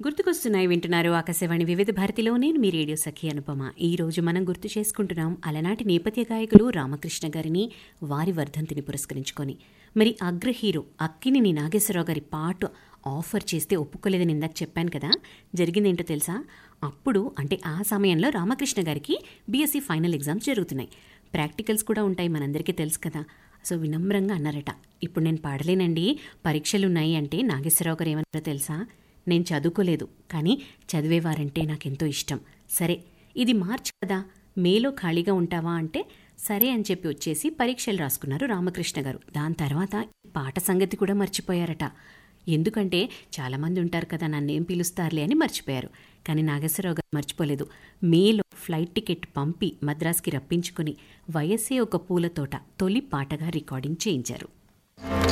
గుర్తుకొస్తున్నాయి వింటున్నారు ఆకాశవాణి వివిధ భారతిలో నేను మీ రేడియో సఖి అనుపమ ఈ రోజు మనం గుర్తు చేసుకుంటున్నాం అలనాటి నేపథ్య గాయకులు రామకృష్ణ గారిని వారి వర్ధంతిని పురస్కరించుకొని మరి అగ్ర హీరో అక్కినేని నాగేశ్వరరావు గారి పాట ఆఫర్ చేస్తే ఒప్పుకోలేదని ఇందాక చెప్పాను కదా జరిగిందేంటో తెలుసా అప్పుడు అంటే ఆ సమయంలో రామకృష్ణ గారికి బీఎస్సీ ఫైనల్ ఎగ్జామ్స్ జరుగుతున్నాయి ప్రాక్టికల్స్ కూడా ఉంటాయి మనందరికీ తెలుసు కదా సో వినమ్రంగా అన్నారట ఇప్పుడు నేను పాడలేనండి పరీక్షలు ఉన్నాయి అంటే నాగేశ్వరరావు గారు ఏమన్నారో తెలుసా నేను చదువుకోలేదు కానీ చదివేవారంటే నాకెంతో ఇష్టం సరే ఇది మార్చ్ కదా మేలో ఖాళీగా ఉంటావా అంటే సరే అని చెప్పి వచ్చేసి పరీక్షలు రాసుకున్నారు రామకృష్ణ గారు దాని తర్వాత ఈ పాట సంగతి కూడా మర్చిపోయారట ఎందుకంటే చాలామంది ఉంటారు కదా నన్నేం పిలుస్తారులే అని మర్చిపోయారు కానీ నాగేశ్వరరావు గారు మర్చిపోలేదు మేలో ఫ్లైట్ టికెట్ పంపి మద్రాస్కి రప్పించుకుని వయస్సే ఒక పూల తోట తొలి పాటగా రికార్డింగ్ చేయించారు